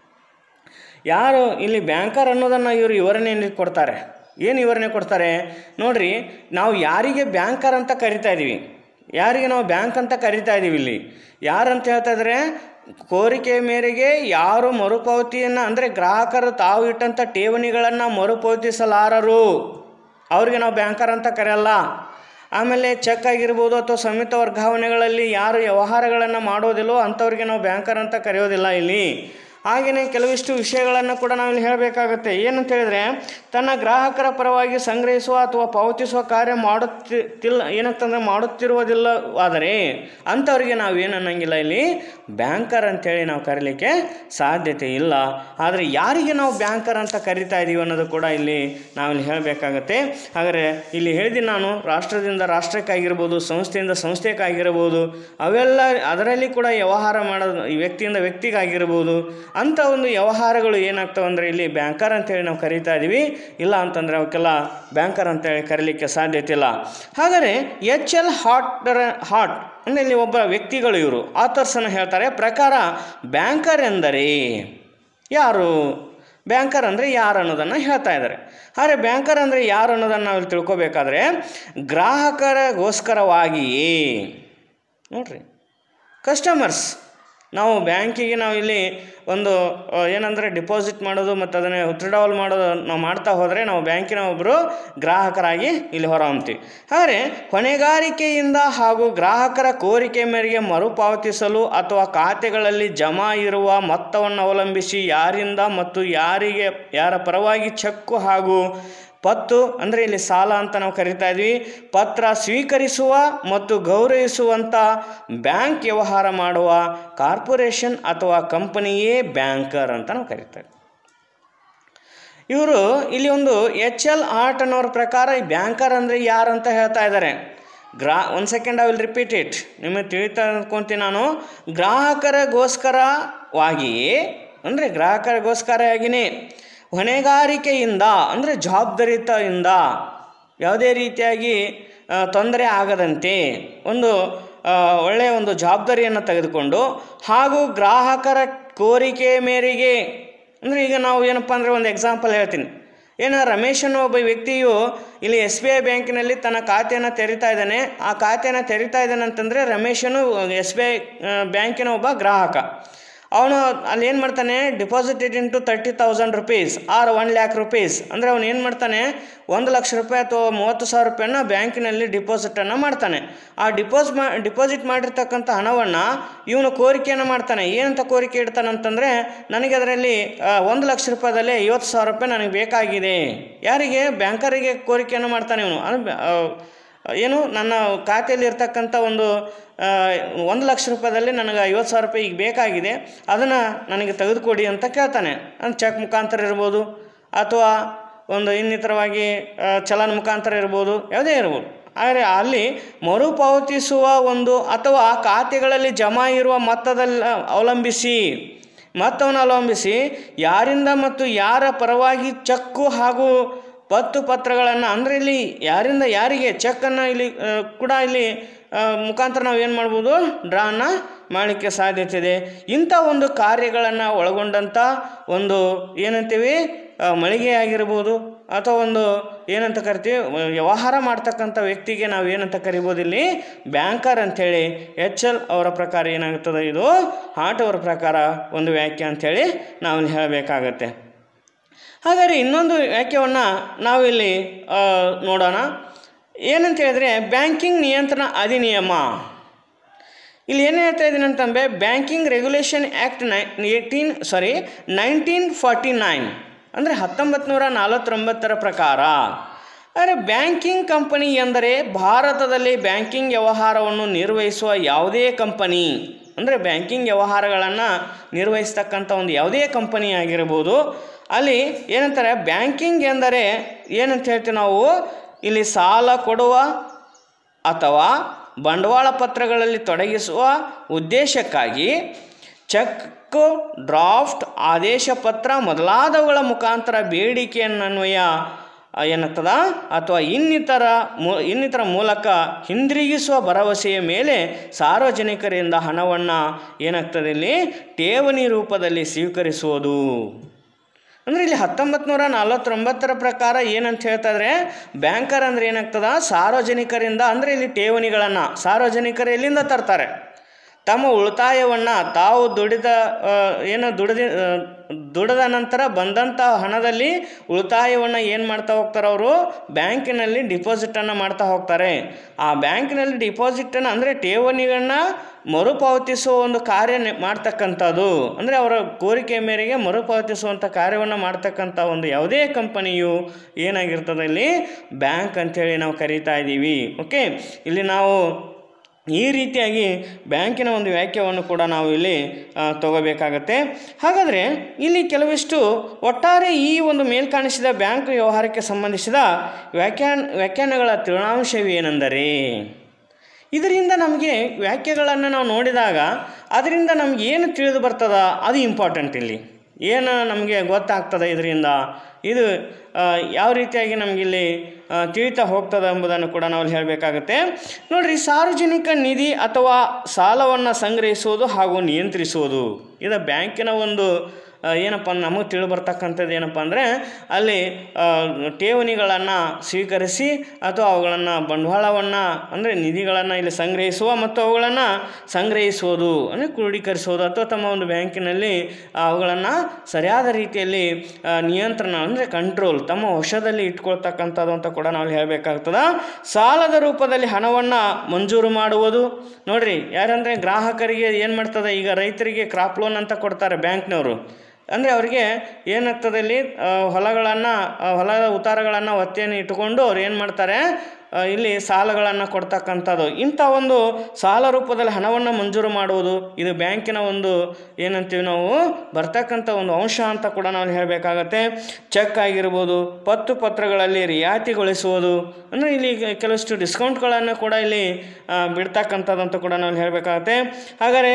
ಯಾರು ಇಲ್ಲಿ ಬ್ಯಾಂಕರ್ ಅನ್ನೋದನ್ನು ಇವರು ವಿವರಣೆಯಲ್ಲಿ ಕೊಡ್ತಾರೆ ಏನು ವಿವರಣೆ ಕೊಡ್ತಾರೆ ನೋಡ್ರಿ ನಾವು ಯಾರಿಗೆ ಬ್ಯಾಂಕರ್ ಅಂತ ಕರಿತಾ ಇದ್ದೀವಿ ಯಾರಿಗೆ ನಾವು ಬ್ಯಾಂಕ್ ಅಂತ ಕರಿತಾ ಇದ್ದೀವಿ ಇಲ್ಲಿ ಯಾರಂತ ಹೇಳ್ತಾ ಇದ್ದಾರೆ ಕೋರಿಕೆ ಮೇರೆಗೆ ಯಾರು ಮರುಪಾವತಿಯನ್ನು ಅಂದರೆ ಗ್ರಾಹಕರು ತಾವು ಇಟ್ಟಂಥ ಠೇವಣಿಗಳನ್ನು ಮರುಪಾವತಿಸಲಾರರು ಅವ್ರಿಗೆ ನಾವು ಬ್ಯಾಂಕರ್ ಅಂತ ಕರೆಯಲ್ಲ ಆಮೇಲೆ ಚೆಕ್ ಆಗಿರ್ಬೋದು ಅಥವಾ ಸಂಯುಕ್ತ ವರ್ಗಾವಣೆಗಳಲ್ಲಿ ಯಾರು ವ್ಯವಹಾರಗಳನ್ನು ಮಾಡೋದಿಲ್ಲೋ ಅಂಥವ್ರಿಗೆ ನಾವು ಬ್ಯಾಂಕರ್ ಅಂತ ಕರೆಯೋದಿಲ್ಲ ಇಲ್ಲಿ ಹಾಗೆಯೇ ಕೆಲವಿಷ್ಟು ವಿಷಯಗಳನ್ನು ಕೂಡ ನಾವಿಲ್ಲಿ ಹೇಳಬೇಕಾಗುತ್ತೆ ಏನಂತ ಹೇಳಿದರೆ ತನ್ನ ಗ್ರಾಹಕರ ಪರವಾಗಿ ಸಂಗ್ರಹಿಸುವ ಅಥವಾ ಪಾವತಿಸುವ ಕಾರ್ಯ ಮಾಡುತ್ತಿಲ್ಲ ಏನಂತಂದರೆ ಮಾಡುತ್ತಿರುವುದಿಲ್ಲವಾದರೆ ಅಂಥವ್ರಿಗೆ ನಾವು ಏನು ಅನ್ನಂಗಿಲ್ಲ ಇಲ್ಲಿ ಬ್ಯಾಂಕರ್ ಅಂತೇಳಿ ನಾವು ಕರೀಲಿಕ್ಕೆ ಸಾಧ್ಯತೆ ಇಲ್ಲ ಆದರೆ ಯಾರಿಗೆ ನಾವು ಬ್ಯಾಂಕರ್ ಅಂತ ಕರಿತಾ ಇದ್ದೀವಿ ಅನ್ನೋದು ಕೂಡ ಇಲ್ಲಿ ನಾವಿಲ್ಲಿ ಹೇಳಬೇಕಾಗತ್ತೆ ಹಾಗಾದರೆ ಇಲ್ಲಿ ಹೇಳಿದ್ದೀನಿ ನಾನು ರಾಷ್ಟ್ರದಿಂದ ರಾಷ್ಟ್ರಕ್ಕಾಗಿರ್ಬೋದು ಸಂಸ್ಥೆಯಿಂದ ಸಂಸ್ಥೆಗಾಗಿರ್ಬೋದು ಅವೆಲ್ಲ ಅದರಲ್ಲಿ ಕೂಡ ವ್ಯವಹಾರ ಮಾಡೋದು ಈ ವ್ಯಕ್ತಿಯಿಂದ ವ್ಯಕ್ತಿಗಾಗಿರ್ಬೋದು ಅಂಥ ಒಂದು ವ್ಯವಹಾರಗಳು ಏನಾಗ್ತವೆ ಅಂದರೆ ಇಲ್ಲಿ ಬ್ಯಾಂಕರ್ ಅಂತೇಳಿ ನಾವು ಕರಿತಾ ಇದ್ದೀವಿ ಇಲ್ಲ ಅಂತಂದರೆ ಅವಕ್ಕೆಲ್ಲ ಬ್ಯಾಂಕರ್ ಅಂತೇಳಿ ಕರೀಲಿಕ್ಕೆ ಸಾಧ್ಯತೆ ಇಲ್ಲ ಹಾಗಾದರೆ ಎಚ್ ಎಲ್ ಹಾಟರ್ ಹಾಟ್ ಅಂದರೆ ಇಲ್ಲಿ ಒಬ್ಬ ವ್ಯಕ್ತಿಗಳು ಇವರು ಆಥರ್ಸನ್ನು ಹೇಳ್ತಾರೆ ಪ್ರಕಾರ ಬ್ಯಾಂಕರ್ ಎಂದರೆ ಯಾರು ಬ್ಯಾಂಕರ್ ಅಂದರೆ ಯಾರು ಅನ್ನೋದನ್ನು ಹೇಳ್ತಾ ಇದ್ದಾರೆ ಆದರೆ ಬ್ಯಾಂಕರ್ ಅಂದರೆ ಯಾರು ಅನ್ನೋದನ್ನು ನಾವು ಇಲ್ಲಿ ತಿಳ್ಕೊಬೇಕಾದ್ರೆ ಗ್ರಾಹಕರಿಗೋಸ್ಕರವಾಗಿಯೇ ನೋಡ್ರಿ ಕಸ್ಟಮರ್ಸ್ ನಾವು ಬ್ಯಾಂಕಿಗೆ ನಾವು ಇಲ್ಲಿ ಒಂದು ಆ, ಏನಂದರೆ ಡಿಪಾಸಿಟ್ ಮಾಡೋದು ಮತ್ತು ಅದನ್ನು ವಿತ್ಡ್ರಾವಲ್ ಮಾಡೋದು ನಾವು ಮಾಡ್ತಾ ಹೋದರೆ ನಾವು ಬ್ಯಾಂಕಿನ ಒಬ್ಬರು ಗ್ರಾಹಕರಾಗಿ ಇಲ್ಲಿ ಹೊರಹೊಮ್ತೀವಿ ಆದರೆ ಹೊಣೆಗಾರಿಕೆಯಿಂದ ಹಾಗೂ ಗ್ರಾಹಕರ ಕೋರಿಕೆ ಮೇರೆಗೆ ಮರುಪಾವತಿಸಲು ಅಥವಾ ಖಾತೆಗಳಲ್ಲಿ ಜಮಾ ಇರುವ ಮೊತ್ತವನ್ನು ಅವಲಂಬಿಸಿ ಯಾರಿಂದ ಮತ್ತು ಯಾರಿಗೆ ಯಾರ ಪರವಾಗಿ ಚೆಕ್ಕು ಹಾಗೂ ಪತ್ತು ಅಂದರೆ ಇಲ್ಲಿ ಸಾಲ ಅಂತ ನಾವು ಕರಿತಾ ಇದ್ವಿ ಪತ್ರ ಸ್ವೀಕರಿಸುವ ಮತ್ತು ಗೌರವಿಸುವಂಥ ಬ್ಯಾಂಕ್ ವ್ಯವಹಾರ ಮಾಡುವ ಕಾರ್ಪೊರೇಷನ್ ಅಥವಾ ಕಂಪನಿಯೇ ಬ್ಯಾಂಕರ್ ಅಂತ ನಾವು ಕರಿತೇವೆ ಇವರು ಇಲ್ಲಿ ಒಂದು ಎಚ್ ಎಲ್ ಆರ್ಟ್ ಅನ್ನೋರ ಪ್ರಕಾರ ಈ ಬ್ಯಾಂಕರ್ ಅಂದರೆ ಯಾರು ಅಂತ ಹೇಳ್ತಾ ಇದ್ದಾರೆ ಗ್ರಾ ಒಂದು second I will repeat it ನಿಮಗೆ ತಿಳಿತಾ ಅನ್ಕೊಂತೀನಿ ನಾನು ಗ್ರಾಹಕರಿಗೋಸ್ಕರವಾಗಿ ಅಂದರೆ ಗ್ರಾಹಕರಿಗೋಸ್ಕರವಾಗಿಯೇ ಹೊಣೆಗಾರಿಕೆಯಿಂದ ಅಂದರೆ ಜವಾಬ್ದಾರಿತೆಯಿಂದ ಯಾವುದೇ ರೀತಿಯಾಗಿ ಆ, ತೊಂದರೆ ಆಗದಂತೆ ಒಂದು ಆ, ಒಳ್ಳೆಯ ಒಂದು ಜವಾಬ್ದಾರಿಯನ್ನು ತೆಗೆದುಕೊಂಡು ಹಾಗೂ ಗ್ರಾಹಕರ ಕೋರಿಕೆ ಮೇರೆಗೆ ಅಂದರೆ ಈಗ ನಾವು ಏನಪ್ಪ ಅಂದರೆ ಒಂದು ಎಕ್ಸಾಂಪಲ್ ಹೇಳ್ತೀನಿ ಏನು ರಮೇಶ್ ಅನ್ನೋ ಒಬ್ಬ ವ್ಯಕ್ತಿಯು ಇಲ್ಲಿ ಎಸ್ ಬಿ ಐ ಬ್ಯಾಂಕಿನಲ್ಲಿ ತನ್ನ ಖಾತೆಯನ್ನು ತೆರಿತಾ ಇದ್ದಾನೆ ಆ ಖಾತೆಯನ್ನು ತೆರಿತಾ ಇದ್ದಾನೆ ಅಂತಂದರೆ ರಮೇಶನು ಎಸ್ ಬಿ ಐ ಬ್ಯಾಂಕಿನ ಒಬ್ಬ ಗ್ರಾಹಕ ಅವನು ಅಲ್ಲಿ ಏನು ಮಾಡ್ತಾನೆ deposited into thirty thousand rupees or one lakh rupees ಅಂದರೆ ಅವನು ಏನು ಮಾಡ್ತಾನೆ ಒಂದು ಲಕ್ಷ ರೂಪಾಯಿ ಅಥವಾ ಮೂವತ್ತು ಸಾವಿರ ರೂಪಾಯಿನ ಬ್ಯಾಂಕಿನಲ್ಲಿ ಡಿಪಾಸಿಟನ್ನು ಮಾಡ್ತಾನೆ ಆ ಡಿಪಾಸ್ ಮಾ ಡಿಪಾಸಿಟ್ ಮಾಡಿರ್ತಕ್ಕಂಥ ಹಣವನ್ನು ಇವನು ಕೋರಿಕೆಯನ್ನು ಮಾಡ್ತಾನೆ ಏನಂತ ಕೋರಿಕೆ ಇಡ್ತಾನೆ ಅಂತಂದರೆ ನನಗೆ ಅದರಲ್ಲಿ ಆ, ಒಂದು ಲಕ್ಷ ರೂಪಾಯಿದಲ್ಲಿ ಐವತ್ತು ಸಾವಿರ ರೂಪಾಯಿ ನನಗೆ ಬೇಕಾಗಿದೆ ಯಾರಿಗೆ ಬ್ಯಾಂಕರಿಗೆ ಕೋರಿಕೆಯನ್ನು ಮಾಡ್ತಾನೆ ಇವನು ಅಂದ್ರೆ ಆ, ಏನು ನನ್ನ ಖಾತೆಯಲ್ಲಿ ಇರ್ತಕ್ಕಂಥ ಒಂದು ಆ, ಒಂದು ಲಕ್ಷ ರೂಪಾಯಿದಲ್ಲಿ ನನಗೆ ಐವತ್ತು ಸಾವಿರ ರೂಪಾಯಿ ಈಗ ಬೇಕಾಗಿದೆ ಅದನ್ನು ನನಗೆ ತೆಗೆದುಕೊಡಿ ಅಂತ ಕೇಳ್ತಾನೆ ಅಂದ್ರೆ ಚೆಕ್ ಮುಖಾಂತರ ಇರ್ಬೋದು ಅಥವಾ ಒಂದು ಇನ್ನಿತರವಾಗಿ ಆ, ಚಲನ್ ಮುಖಾಂತರ ಇರ್ಬೋದು ಯಾವುದೇ ಇರ್ಬೋದು ಆದರೆ ಅಲ್ಲಿ ಮರುಪಾವತಿಸುವ ಒಂದು ಅಥವಾ ಖಾತೆಗಳಲ್ಲಿ ಜಮಾ ಇರುವ ಮೊತ್ತದಲ್ಲಿ ಅವಲಂಬಿಸಿ ಮೊತ್ತವನ್ನು ಅವಲಂಬಿಸಿ ಯಾರಿಂದ ಮತ್ತು ಯಾರ ಪರವಾಗಿ ಚೆಕ್ಕು ಹಾಗೂ ಪತ್ತು ಪತ್ರಗಳನ್ನು ಅಂದರೆ ಇಲ್ಲಿ ಯಾರಿಂದ ಯಾರಿಗೆ ಚೆಕ್ಕನ್ನು ಇಲ್ಲಿ ಆ, ಕೂಡ ಇಲ್ಲಿ ಆ, ಮುಖಾಂತರ ನಾವು ಏನು ಮಾಡ್ಬೋದು ಡ್ರಾನ ಮಾಡಲಿಕ್ಕೆ ಸಾಧ್ಯತೆ ಇದೆ ಇಂಥ ಒಂದು ಕಾರ್ಯಗಳನ್ನು ಒಳಗೊಂಡಂಥ ಒಂದು ಏನಂತೀವಿ ಆ, ಮಳಿಗೆ ಆಗಿರ್ಬೋದು ಅಥವಾ ಒಂದು ಏನಂತ ಕರಿತೀವಿ ವ್ಯವಹಾರ ಮಾಡ್ತಕ್ಕಂಥ ವ್ಯಕ್ತಿಗೆ ನಾವು ಏನಂತ ಕರಿಬೋದು ಇಲ್ಲಿ ಬ್ಯಾಂಕರ್ ಅಂಥೇಳಿ ಎಚ್ ಎಲ್ ಅವರ ಪ್ರಕಾರ ಏನಾಗುತ್ತದೆ ಇದು ಹಾಟ್ ಅವರ ಪ್ರಕಾರ ಒಂದು ವ್ಯಾಖ್ಯೆ ಅಂಥೇಳಿ ನಾವು ಇಲ್ಲಿ ಹೇಳಬೇಕಾಗತ್ತೆ ಹಾಗಾದರೆ ಇನ್ನೊಂದು ವಾಕ್ಯವನ್ನು ನಾವಿಲ್ಲಿ ಆ, ನೋಡೋಣ ಏನಂತ ಹೇಳಿದ್ರೆ ಬ್ಯಾಂಕಿಂಗ್ ನಿಯಂತ್ರಣ ಅಧಿನಿಯಮ ಇಲ್ಲಿ ಏನು ಹೇಳ್ತಾ ಇದ್ದೀನಿ ಅಂತಂದರೆ ಬ್ಯಾಂಕಿಂಗ್ ರೆಗ್ಯುಲೇಷನ್ ಆ್ಯಕ್ಟ್ ನೈ eighteen sorry nineteen forty nine ಅಂದರೆ ಹತ್ತೊಂಬತ್ತು ನೂರ ನಲವತ್ತೊಂಬತ್ತರ ಪ್ರಕಾರ ಅಂದರೆ ಬ್ಯಾಂಕಿಂಗ್ ಕಂಪನಿ ಎಂದರೆ ಭಾರತದಲ್ಲಿ ಬ್ಯಾಂಕಿಂಗ್ ವ್ಯವಹಾರವನ್ನು ನಿರ್ವಹಿಸುವ ಯಾವುದೇ ಕಂಪನಿ ಅಂದರೆ ಬ್ಯಾಂಕಿಂಗ್ ವ್ಯವಹಾರಗಳನ್ನು ನಿರ್ವಹಿಸ್ತಕ್ಕಂಥ ಒಂದು ಯಾವುದೇ ಕಂಪನಿ ಆಗಿರ್ಬೋದು ಅಲ್ಲಿ ಏನಂತಾರೆ ಬ್ಯಾಂಕಿಂಗ್ ಎಂದರೆ ಏನಂತ ಹೇಳ್ತೀವಿ ನಾವು ಇಲ್ಲಿ ಸಾಲ ಕೊಡುವ ಅಥವಾ ಬಂಡವಾಳ ಪತ್ರಗಳಲ್ಲಿ ತೊಡಗಿಸುವ ಉದ್ದೇಶಕ್ಕಾಗಿ ಚೆಕ್ ಡ್ರಾಫ್ಟ್ ಆದೇಶ ಪತ್ರ ಮೊದಲಾದವುಗಳ ಮುಖಾಂತರ ಬೇಡಿಕೆಯನ್ವಯ ಏನಾಗ್ತದ ಅಥವಾ ಇನ್ನಿತರ ಮೂ ಇನ್ನಿತರ ಮೂಲಕ ಹಿಂದಿರುಗಿಸುವ ಭರವಸೆಯ ಮೇಲೆ ಸಾರ್ವಜನಿಕರಿಂದ ಹಣವನ್ನು ಏನಾಗ್ತದೆ ಇಲ್ಲಿ ಠೇವಣಿ ರೂಪದಲ್ಲಿ ಸ್ವೀಕರಿಸುವುದು ಅಂದರೆ ಇಲ್ಲಿ ಹತ್ತೊಂಬತ್ತು ನೂರ ನಲವತ್ತೊಂಬತ್ತರ ಪ್ರಕಾರ ಏನಂತ ಹೇಳ್ತಾ ಇದ್ರೆ ಬ್ಯಾಂಕರ್ ಅಂದರೆ ಏನಾಗ್ತದ ಸಾರ್ವಜನಿಕರಿಂದ ಅಂದರೆ ಇಲ್ಲಿ ಠೇವಣಿಗಳನ್ನು ಸಾರ್ವಜನಿಕರು ಎಲ್ಲಿಂದ ತರ್ತಾರೆ ತಮ್ಮ ಉಳಿತಾಯವನ್ನು ತಾವು ದುಡಿದ ಆ, ಏನು ದುಡಿದ ಆ, ದುಡಿದ ನಂತರ ಬಂದಂಥ ಹಣದಲ್ಲಿ ಉಳಿತಾಯವನ್ನು ಏನು ಮಾಡ್ತಾ ಹೋಗ್ತಾರೆ ಅವರು ಬ್ಯಾಂಕಿನಲ್ಲಿ ಡಿಪಾಸಿಟನ್ನು ಮಾಡ್ತಾ ಹೋಗ್ತಾರೆ ಆ ಬ್ಯಾಂಕಿನಲ್ಲಿ ಡಿಪಾಸಿಟನ್ನು ಅಂದರೆ ಠೇವಣಿಗಳನ್ನ ಮರುಪಾವತಿಸುವ ಒಂದು ಕಾರ್ಯ ನೆ- ಮಾಡ್ತಕ್ಕಂಥದ್ದು ಅಂದರೆ ಅವರ ಕೋರಿಕೆ ಮೇರೆಗೆ ಮರುಪಾವತಿಸುವಂಥ ಕಾರ್ಯವನ್ನು ಮಾಡ್ತಕ್ಕಂಥ ಒಂದು ಯಾವುದೇ ಕಂಪನಿಯು ಏನಾಗಿರ್ತದೆ ಇಲ್ಲಿ ಬ್ಯಾಂಕ್ ಅಂಥೇಳಿ ನಾವು ಕರೀತಾ ಇದ್ದೀವಿ ಓಕೆ ಇಲ್ಲಿ ನಾವು ಈ ರೀತಿಯಾಗಿ ಬ್ಯಾಂಕಿನ ಒಂದು ವ್ಯಾಖ್ಯವನ್ನು ಕೂಡ ನಾವು ಇಲ್ಲಿ ಆ, ತಗೋಬೇಕಾಗತ್ತೆ ಹಾಗಾದರೆ ಇಲ್ಲಿ ಕೆಲವಿಷ್ಟು ಒಟ್ಟಾರೆ ಈ ಒಂದು ಮೇಲ್ಕಾಣಿಸಿದ ಬ್ಯಾಂಕ್ ವ್ಯವಹಾರಕ್ಕೆ ಸಂಬಂಧಿಸಿದ ವ್ಯಾಖ್ಯಾನ ವ್ಯಾಖ್ಯಾನಗಳ ತಿಳುವಳಿಕೆವೇನೆಂದರೆ ಇದರಿಂದ ನಮಗೆ ವ್ಯಾಖ್ಯೆಗಳನ್ನು ನಾವು ನೋಡಿದಾಗ ಅದರಿಂದ ನಮ್ಗೆ ಏನು ತಿಳಿದು ಬರ್ತದ ಅದು ಇಂಪಾರ್ಟೆಂಟ್ ಇಲ್ಲಿ ಏನು ನಮಗೆ ಗೊತ್ತಾಗ್ತದೆ ಇದರಿಂದ ಇದು ಆ, ಯಾವ ರೀತಿಯಾಗಿ ನಮಗಿಲ್ಲಿ ಆ, ತಿಳಿತಾ ಹೋಗ್ತದೆ ಎಂಬುದನ್ನು ಕೂಡ ನಾವು ಹೇಳಬೇಕಾಗುತ್ತೆ ನೋಡಿರಿ ಸಾರ್ವಜನಿಕ ನಿಧಿ ಅಥವಾ ಸಾಲವನ್ನು ಸಂಗ್ರಹಿಸುವುದು ಹಾಗೂ ನಿಯಂತ್ರಿಸುವುದು ಇದು ಬ್ಯಾಂಕಿನ ಒಂದು ಆ, ಏನಪ್ಪ ನಮಗೆ ತಿಳಿದು ಬರ್ತಕ್ಕಂಥದ್ದು ಏನಪ್ಪ ಅಂದರೆ ಅಲ್ಲಿ ಆ, ಠೇವಣಿಗಳನ್ನು ಸ್ವೀಕರಿಸಿ ಅಥವಾ ಅವುಗಳನ್ನು ಬಂಡವಾಳವನ್ನು ಅಂದರೆ ನಿಧಿಗಳನ್ನು ಇಲ್ಲಿ ಸಂಗ್ರಹಿಸುವ ಮತ್ತು ಅವುಗಳನ್ನು ಸಂಗ್ರಹಿಸುವುದು ಅಂದರೆ ಕ್ರೋಢೀಕರಿಸುವುದು ಅಥವಾ ತಮ್ಮ ಒಂದು ಬ್ಯಾಂಕಿನಲ್ಲಿ ಅವುಗಳನ್ನು ಸರಿಯಾದ ರೀತಿಯಲ್ಲಿ ಆ, ನಿಯಂತ್ರಣ ಅಂದರೆ ಕಂಟ್ರೋಲ್ ತಮ್ಮ ವಶದಲ್ಲಿ ಇಟ್ಕೊಳ್ತಕ್ಕಂಥದ್ದು ಅಂತ ಕೂಡ ನಾವು ಹೇಳಬೇಕಾಗ್ತದ ಸಾಲದ ರೂಪದಲ್ಲಿ ಹಣವನ್ನು ಮಂಜೂರು ಮಾಡುವುದು ನೋಡ್ರಿ ಯಾರಂದರೆ ಗ್ರಾಹಕರಿಗೆ ಏನು ಮಾಡ್ತದೆ ಈಗ ರೈತರಿಗೆ ಕ್ರಾಪ್ ಲೋನ್ ಅಂತ ಕೊಡ್ತಾರೆ ಬ್ಯಾಂಕ್ನವರು ಅಂದರೆ ಅವರಿಗೆ ಏನಾಗ್ತದೆ ಇಲ್ಲಿ ಆ, ಹೊಲಗಳನ್ನು ಆ, ಹೊಲದ ಉತ್ತಾರಗಳನ್ನು ಒತ್ತೆಯನ್ನು ಇಟ್ಟುಕೊಂಡು ಅವ್ರು ಏನು ಮಾಡ್ತಾರೆ ಆ, ಇಲ್ಲಿ ಸಾಲಗಳನ್ನು ಕೊಡ್ತಕ್ಕಂಥದ್ದು ಇಂಥ ಒಂದು ಸಾಲ ರೂಪದಲ್ಲಿ ಹಣವನ್ನು ಮಂಜೂರು ಮಾಡುವುದು ಇದು ಬ್ಯಾಂಕಿನ ಒಂದು ಏನಂತೀವಿ ನಾವು ಬರ್ತಕ್ಕಂಥ ಒಂದು ಅಂಶ ಅಂತ ಕೂಡ ನಾವು ಹೇಳಬೇಕಾಗತ್ತೆ ಚೆಕ್ ಆಗಿರ್ಬೋದು ಪತ್ತು ಪತ್ರಗಳಲ್ಲಿ ರಿಯಾಯಿತಿಗೊಳಿಸುವುದು ಅಂದರೆ ಇಲ್ಲಿ ಕೆಲವಷ್ಟು ಡಿಸ್ಕೌಂಟ್ಗಳನ್ನು ಕೂಡ ಇಲ್ಲಿ ಆ, ಬಿಡ್ತಕ್ಕಂಥದ್ದು ಕೂಡ ನಾವು ಹೇಳಬೇಕಾಗತ್ತೆ ಹಾಗಾದರೆ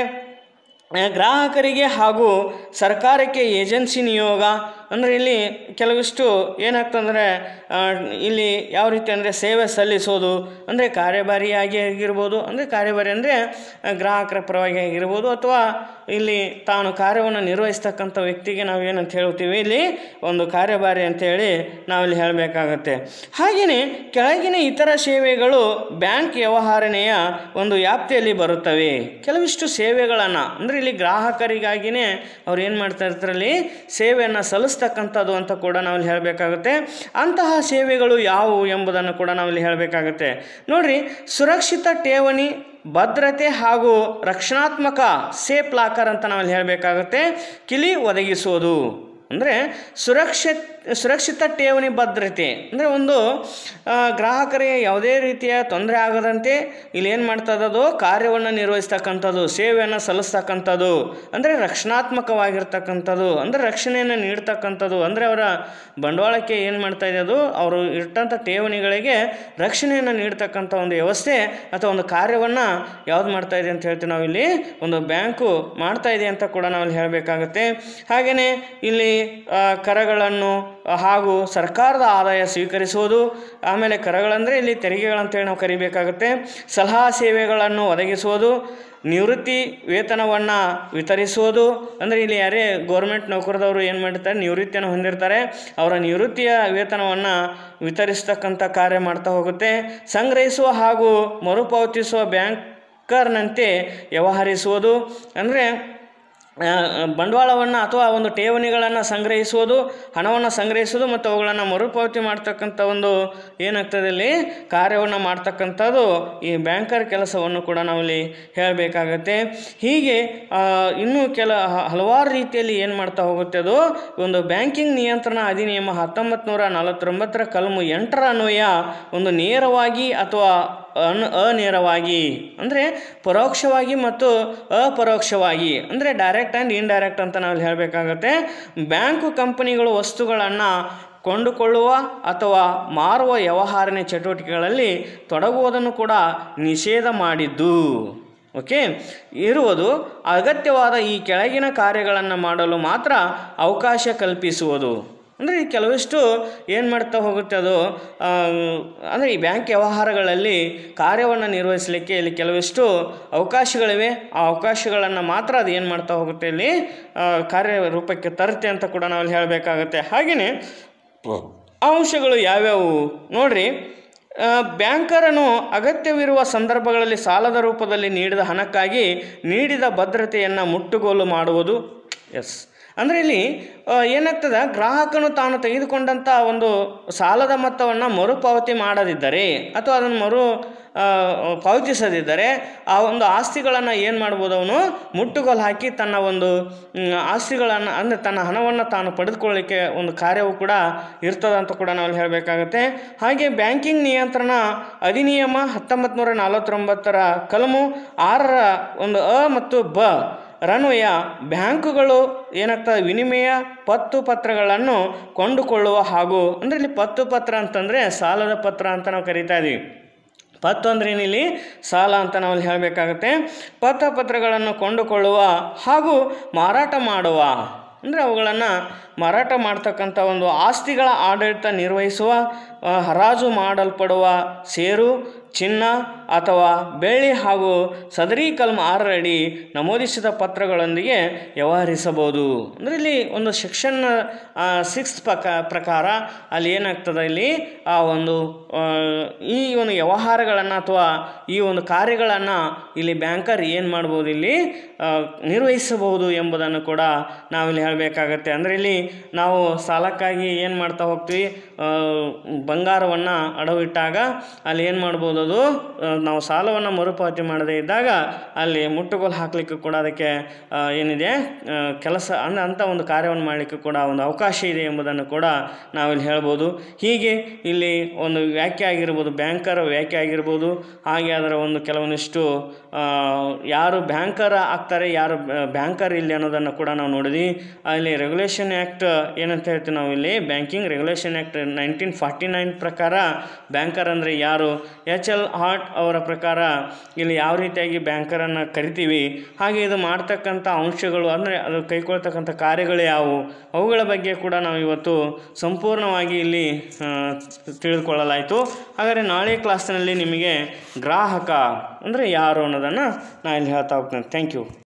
ಆ, ಗ್ರಾಹಕರಿಗೆ ಹಾಗೂ ಸರ್ಕಾರಕ್ಕೆ ಏಜೆನ್ಸಿ ನಿಯೋಗ ಅಂದರೆ ಇಲ್ಲಿ ಕೆಲವಿಷ್ಟು ಏನಾಗ್ತಂದರೆ ಆ, ಇಲ್ಲಿ ಯಾವ ರೀತಿ ಅಂದರೆ ಸೇವೆ ಸಲ್ಲಿಸೋದು ಅಂದರೆ ಕಾರ್ಯಭಾರಿಯಾಗಿ ಆಗಿರ್ಬೋದು ಅಂದರೆ ಕಾರ್ಯಭಾರಿ ಅಂದರೆ ಗ್ರಾಹಕರ ಪರವಾಗಿ ಆಗಿರ್ಬೋದು ಅಥವಾ ಇಲ್ಲಿ ತಾನು ಕಾರ್ಯವನ್ನು ನಿರ್ವಹಿಸ್ತಕ್ಕಂಥ ವ್ಯಕ್ತಿಗೆ ನಾವು ಏನಂತ ಹೇಳ್ತೀವಿ ಇಲ್ಲಿ ಒಂದು ಕಾರ್ಯಭಾರಿ ಅಂತೇಳಿ ನಾವಿಲ್ಲಿ ಹೇಳಬೇಕಾಗತ್ತೆ ಹಾಗೆಯೇ ಕೆಳಗಿನ ಇತರ ಸೇವೆಗಳು ಬ್ಯಾಂಕ್ ವ್ಯವಹಾರಣೆಯ ಒಂದು ವ್ಯಾಪ್ತಿಯಲ್ಲಿ ಬರುತ್ತವೆ ಕೆಲವಿಷ್ಟು ಸೇವೆಗಳನ್ನು ಅಂದರೆ ಇಲ್ಲಿ ಗ್ರಾಹಕರಿಗಾಗಿಯೇ ಅವ್ರು ಏನು ಮಾಡ್ತಾ ಇರ್ತಾರಲ್ಲಿ ಸೇವೆಯನ್ನು ಸಲ್ಲಿಸ್ತಕ್ಕಂಥದ್ದು ಅಂತ ಕೂಡ ನಾವಿಲ್ಲಿ ಹೇಳಬೇಕಾಗುತ್ತೆ ಅಂತಹ ಸೇವೆಗಳು ಯಾವುವು ಎಂಬುದನ್ನು ಕೂಡ ನಾವಿಲ್ಲಿ ಹೇಳಬೇಕಾಗುತ್ತೆ ನೋಡ್ರಿ ಸುರಕ್ಷಿತ ಠೇವಣಿ ಭದ್ರತೆ ಹಾಗೂ ರಕ್ಷಣಾತ್ಮಕ ಸೇಫ್ ಲಾಕರ್ ಅಂತ ನಾವಿಲ್ಲಿ ಹೇಳಬೇಕಾಗುತ್ತೆ ಕಿಲಿ ಒದಗಿಸುವುದು ಅಂದರೆ ಸುರಕ್ಷಿತ ಸುರಕ್ಷಿತ ಠೇವಣಿ ಭದ್ರತೆ ಅಂದರೆ ಒಂದು ಆ, ಗ್ರಾಹಕರಿಗೆ ಯಾವುದೇ ರೀತಿಯ ತೊಂದರೆ ಆಗದಂತೆ ಇಲ್ಲಿ ಏನು ಮಾಡ್ತದದು ಕಾರ್ಯವನ್ನು ನಿರ್ವಹಿಸ್ತಕ್ಕಂಥದ್ದು ಸೇವೆಯನ್ನು ಸಲ್ಲಿಸ್ತಕ್ಕಂಥದ್ದು ಅಂದರೆ ರಕ್ಷಣಾತ್ಮಕವಾಗಿರ್ತಕ್ಕಂಥದ್ದು ಅಂದರೆ ರಕ್ಷಣೆಯನ್ನು ನೀಡ್ತಕ್ಕಂಥದ್ದು ಅಂದರೆ ಅವರ ಬಂಡವಾಳಕ್ಕೆ ಏನು ಮಾಡ್ತಾ ಇದೆ ಅದು ಅವರು ಇಟ್ಟಂಥ ಠೇವಣಿಗಳಿಗೆ ರಕ್ಷಣೆಯನ್ನು ನೀಡ್ತಕ್ಕಂಥ ಒಂದು ವ್ಯವಸ್ಥೆ ಅಥವಾ ಒಂದು ಕಾರ್ಯವನ್ನು ಯಾವ್ದು ಮಾಡ್ತಾ ಇದೆ ಅಂತ ಹೇಳ್ತೀವಿ ನಾವು ಇಲ್ಲಿ ಒಂದು ಬ್ಯಾಂಕು ಮಾಡ್ತಾ ಇದೆ ಅಂತ ಕೂಡ ನಾವು ಇಲ್ಲಿ ಹೇಳಬೇಕಾಗುತ್ತೆ ಹಾಗೆಯೇ ಇಲ್ಲಿ ಆ, ಕರಗಳನ್ನು ಆ, ಹಾಗೂ ಸರ್ಕಾರದ ಆದಾಯ ಸ್ವೀಕರಿಸುವುದು ಆಮೇಲೆ ಕರಗಳಂದರೆ ಇಲ್ಲಿ ತೆರಿಗೆಗಳಂತೇಳಿ ನಾವು ಕರಿಬೇಕಾಗುತ್ತೆ ಸಲಹಾ ಸೇವೆಗಳನ್ನು ಒದಗಿಸುವುದು ನಿವೃತ್ತಿ ವೇತನವನ್ನು ವಿತರಿಸುವುದು ಅಂದರೆ ಇಲ್ಲಿ ಯಾರೇ ಗೌರ್ಮೆಂಟ್ ನೌಕರದವರು ಏನು ಮಾಡಿರ್ತಾರೆ ನಿವೃತ್ತಿಯನ್ನು ಹೊಂದಿರ್ತಾರೆ ಅವರ ನಿವೃತ್ತಿಯ ವೇತನವನ್ನು ವಿತರಿಸ್ತಕ್ಕಂಥ ಕಾರ್ಯ ಮಾಡ್ತಾ ಹೋಗುತ್ತೆ ಸಂಗ್ರಹಿಸುವ ಹಾಗೂ ಮರುಪಾವತಿಸುವ ಬ್ಯಾಂಕರ್ನಂತೆ ವ್ಯವಹರಿಸುವುದು ಅಂದರೆ ಆ, ಬಂಡವಾಳವನ್ನು ಅಥವಾ ಒಂದು ಠೇವಣಿಗಳನ್ನು ಸಂಗ್ರಹಿಸುವುದು ಹಣವನ್ನು ಸಂಗ್ರಹಿಸುವುದು ಮತ್ತು ಅವುಗಳನ್ನು ಮರುಪಾವತಿ ಮಾಡ್ತಕ್ಕಂಥ ಒಂದು ಏನಾಗ್ತದೆ ಇಲ್ಲಿ ಕಾರ್ಯವನ್ನು ಮಾಡ್ತಕ್ಕಂಥದ್ದು ಈ ಬ್ಯಾಂಕರ್ ಕೆಲಸವನ್ನು ಕೂಡ ನಾವಿಲ್ಲಿ ಹೇಳಬೇಕಾಗತ್ತೆ ಹೀಗೆ ಆ, ಇನ್ನೂ ಕೆಲ ಹ- ಹಲವಾರು ರೀತಿಯಲ್ಲಿ ಏನು ಮಾಡ್ತಾ ಹೋಗುತ್ತೆ ಅದು ಒಂದು ಬ್ಯಾಂಕಿಂಗ್ ನಿಯಂತ್ರಣ ಅಧಿನಿಯಮ ಹತ್ತೊಂಬತ್ತು ನೂರ ನಲವತ್ತೊಂಬತ್ತರ ಕಲಮು ಎಂಟರ ಅನ್ವಯ ಒಂದು ನೇರವಾಗಿ ಅಥವಾ ಅನ್ ಅನೇರವಾಗಿ ಅಂದರೆ ಪರೋಕ್ಷವಾಗಿ ಮತ್ತು ಅಪರೋಕ್ಷವಾಗಿ ಅಂದರೆ ಡೈರೆಕ್ಟ್ ಆ್ಯಂಡ್ ಇಂಡೈರೆಕ್ಟ್ ಅಂತ ನಾವು ಹೇಳಬೇಕಾಗತ್ತೆ ಬ್ಯಾಂಕು ಕಂಪನಿಗಳು ವಸ್ತುಗಳನ್ನು ಕೊಂಡುಕೊಳ್ಳುವ ಅಥವಾ ಮಾರುವ ವ್ಯವಹಾರನೆ ಚಟುವಟಿಕೆಗಳಲ್ಲಿ ತೊಡಗುವುದನ್ನು ಕೂಡ ನಿಷೇಧ ಮಾಡಿದ್ದು ಓಕೆ ಇರುವುದು ಅಗತ್ಯವಾದ ಈ ಕೆಳಗಿನ ಕಾರ್ಯಗಳನ್ನು ಮಾಡಲು ಮಾತ್ರ ಅವಕಾಶ ಕಲ್ಪಿಸುವುದು ಅಂದರೆ ಈ ಕೆಲವಿಷ್ಟು ಏನು ಮಾಡ್ತಾ ಹೋಗುತ್ತೆ ಅದು ಆ, ಅಂದರೆ ಈ ಬ್ಯಾಂಕ್ ವ್ಯವಹಾರಗಳಲ್ಲಿ ಕಾರ್ಯವನ್ನು ನಿರ್ವಹಿಸಲಿಕ್ಕೆ ಇಲ್ಲಿ ಕೆಲವಿಷ್ಟು ಅವಕಾಶಗಳಿವೆ ಆ ಅವಕಾಶಗಳನ್ನು ಮಾತ್ರ ಅದು ಏನು ಮಾಡ್ತಾ ಹೋಗುತ್ತೆ ಇಲ್ಲಿ ಆ, ಕಾರ್ಯರೂಪಕ್ಕೆ ತರುತ್ತೆ ಅಂತ ಕೂಡ ನಾವಲ್ಲಿ ಹೇಳಬೇಕಾಗತ್ತೆ ಹಾಗೆಯೇ ಆ ಅಂಶಗಳು ಯಾವ್ಯಾವು ನೋಡ್ರಿ ಆ, ಬ್ಯಾಂಕರನು ಅಗತ್ಯವಿರುವ ಸಂದರ್ಭಗಳಲ್ಲಿ ಸಾಲದ ರೂಪದಲ್ಲಿ ನೀಡಿದ ಹಣಕ್ಕಾಗಿ ನೀಡಿದ ಭದ್ರತೆಯನ್ನು ಮುಟ್ಟುಗೋಲು ಮಾಡುವುದು ಎಸ್ ಅಂದರೆ ಇಲ್ಲಿ ಆ, ಏನಾಗ್ತದೆ ಗ್ರಾಹಕನು ತಾನು ತೆಗೆದುಕೊಂಡಂಥ ಒಂದು ಸಾಲದ ಮೊತ್ತವನ್ನು ಮರುಪಾವತಿ ಮಾಡದಿದ್ದರೆ ಅಥವಾ ಅದನ್ನು ಮರು ಆ, ಪಾವತಿಸದಿದ್ದರೆ ಆ ಒಂದು ಆಸ್ತಿಗಳನ್ನು ಏನು ಮಾಡ್ಬೋದು ಅವನು ಮುಟ್ಟುಗೋಲು ಹಾಕಿ ತನ್ನ ಒಂದು ಮ್, ಆಸ್ತಿಗಳನ್ನು ಅಂದರೆ ತನ್ನ ಹಣವನ್ನು ತಾನು ಪಡೆದುಕೊಳ್ಳಿಕ್ಕೆ ಒಂದು ಕಾರ್ಯವು ಕೂಡ ಇರ್ತದೆ ಅಂತ ಕೂಡ ನಾವು ಹೇಳಬೇಕಾಗುತ್ತೆ ಹಾಗೆ ಬ್ಯಾಂಕಿಂಗ್ ನಿಯಂತ್ರಣ ಅಧಿನಿಯಮ ಹತ್ತೊಂಬತ್ತು ನೂರ ನಲವತ್ತೊಂಬತ್ತರ ಕಲಮು ಆರರ ಒಂದು ಅ ಮತ್ತು ಬ ರನ್ವಯ ಬ್ಯಾಂಕುಗಳು ಏನಾಗ್ತದೆ ವಿನಿಮಯ ಪತ್ತು ಪತ್ರಗಳನ್ನು ಕೊಂಡುಕೊಳ್ಳುವ ಹಾಗೂ ಅಂದರೆ ಇಲ್ಲಿ ಪತ್ತು ಪತ್ರ ಅಂತಂದರೆ ಸಾಲದ ಪತ್ರ ಅಂತ ನಾವು ಕರಿತಾ ಇದ್ದೀವಿ ಪತ್ತು ಅಂದ್ರೆ ಏನಿಲ್ಲಿ ಸಾಲ ಅಂತ ನಾವು ಅಲ್ಲಿ ಹೇಳಬೇಕಾಗುತ್ತೆ ಪತ್ರ ಪತ್ರಗಳನ್ನು ಕೊಂಡುಕೊಳ್ಳುವ ಹಾಗೂ ಮಾರಾಟ ಮಾಡುವ ಅಂದರೆ ಅವುಗಳನ್ನು ಮಾರಾಟ ಮಾಡ್ತಕ್ಕಂಥ ಒಂದು ಆಸ್ತಿಗಳ ಆಡಳಿತ ನಿರ್ವಹಿಸುವ ಆ, ಹರಾಜು ಮಾಡಲ್ಪಡುವ ಷೇರು ಚಿನ್ನ ಅಥವಾ ಬೆಳ್ಳಿ ಹಾಗೂ ಸದರಿ ಕಲ್ಮ್ ಆರರಡಿ ನಮೂದಿಸಿದ ಪತ್ರಗಳೊಂದಿಗೆ ವ್ಯವಹರಿಸಬಹುದು ಅಂದರೆ ಇಲ್ಲಿ ಒಂದು ಸೆಕ್ಷನ್ ಸಿಕ್ಸ್ ಪಕ ಪ್ರಕಾರ ಅಲ್ಲಿ ಏನಾಗ್ತದೆ ಇಲ್ಲಿ ಆ ಒಂದು ಆ, ಈ ಒಂದು ವ್ಯವಹಾರಗಳನ್ನು ಅಥವಾ ಈ ಒಂದು ಕಾರ್ಯಗಳನ್ನು ಇಲ್ಲಿ ಬ್ಯಾಂಕರ್ ಏನು ಮಾಡ್ಬೋದು ಇಲ್ಲಿ ಆ, ನಿರ್ವಹಿಸಬಹುದು ಎಂಬುದನ್ನು ಕೂಡ ನಾವಿಲ್ಲಿ ಹೇಳಬೇಕಾಗತ್ತೆ ಅಂದರೆ ಇಲ್ಲಿ ನಾವು ಸಾಲಕ್ಕಾಗಿ ಏನು ಮಾಡ್ತಾ ಹೋಗ್ತೀವಿ ಆ, ಬಂಗಾರವನ್ನು ಅಡವಿಟ್ಟಾಗ ಅಲ್ಲಿ ಏನು ಮಾಡ್ಬೋದು ಅದು ಆ, ಮತ್ತು ನಾವು ಸಾಲವನ್ನು ಮರುಪಾವತಿ ಮಾಡದೇ ಇದ್ದಾಗ ಅಲ್ಲಿ ಮುಟ್ಟುಗೋಲು ಹಾಕಲಿಕ್ಕೆ ಕೂಡ ಅದಕ್ಕೆ ಆ, ಏನಿದೆ ಆ, ಕೆಲಸ ಅಂದ ಅಂಥ ಒಂದು ಕಾರ್ಯವನ್ನು ಮಾಡಲಿಕ್ಕೆ ಕೂಡ ಒಂದು ಅವಕಾಶ ಇದೆ ಎಂಬುದನ್ನು ಕೂಡ ನಾವಿಲ್ಲಿ ಹೇಳ್ಬೋದು ಹೀಗೆ ಇಲ್ಲಿ ಒಂದು ವ್ಯಾಖ್ಯೆ ಆಗಿರ್ಬೋದು ಬ್ಯಾಂಕರ್ ವ್ಯಾಖ್ಯೆ ಆಗಿರ್ಬೋದು ಹಾಗೆ ಅದರ ಒಂದು ಕೆಲವೊಂದಿಷ್ಟು ಆ, ಯಾರು ಬ್ಯಾಂಕರ್ ಆಗ್ತಾರೆ ಯಾರು ಬ್ಯಾಂಕರ್ ಇಲ್ಲಿ ಅನ್ನೋದನ್ನು ಕೂಡ ನಾವು ನೋಡಿದ್ವಿ ಅಲ್ಲಿ ರೆಗ್ಯುಲೇಷನ್ ಆ್ಯಕ್ಟ್ ಏನಂತ ಹೇಳ್ತೀವಿ ನಾವು ಇಲ್ಲಿ banking regulation act nineteen forty nine ಪ್ರಕಾರ ಬ್ಯಾಂಕರ್ ಅಂದರೆ ಯಾರು ಎಚ್ ಎಲ್ ಹಾರ್ಟ್ ಅವರ ಪ್ರಕಾರ ಇಲ್ಲಿ ಯಾವ ರೀತಿಯಾಗಿ ಬ್ಯಾಂಕರನ್ನು ಕರಿತೀವಿ ಹಾಗೆ ಇದು ಮಾಡ್ತಕ್ಕಂಥ ಅಂಶಗಳು ಅಂದರೆ ಅದು ಕೈಗೊಳ್ತಕ್ಕಂಥ ಕಾರ್ಯಗಳು ಯಾವುವು ಅವುಗಳ ಬಗ್ಗೆ ಕೂಡ ನಾವು ಇವತ್ತು ಸಂಪೂರ್ಣವಾಗಿ ಇಲ್ಲಿ ಆ, ತಿಳಿದುಕೊಳ್ಳಲಾಯಿತು ಹಾಗಾದರೆ ನಾಳೆ ಕ್ಲಾಸ್ನಲ್ಲಿ ನಿಮಗೆ ಗ್ರಾಹಕ ಅಂದರೆ ಯಾರು ಅನ್ನೋದನ್ನು ನಾನು ಇಲ್ಲಿ ಹೇಳ್ತಾ ಹೋಗ್ತೇನೆ ಥ್ಯಾಂಕ್ ಯು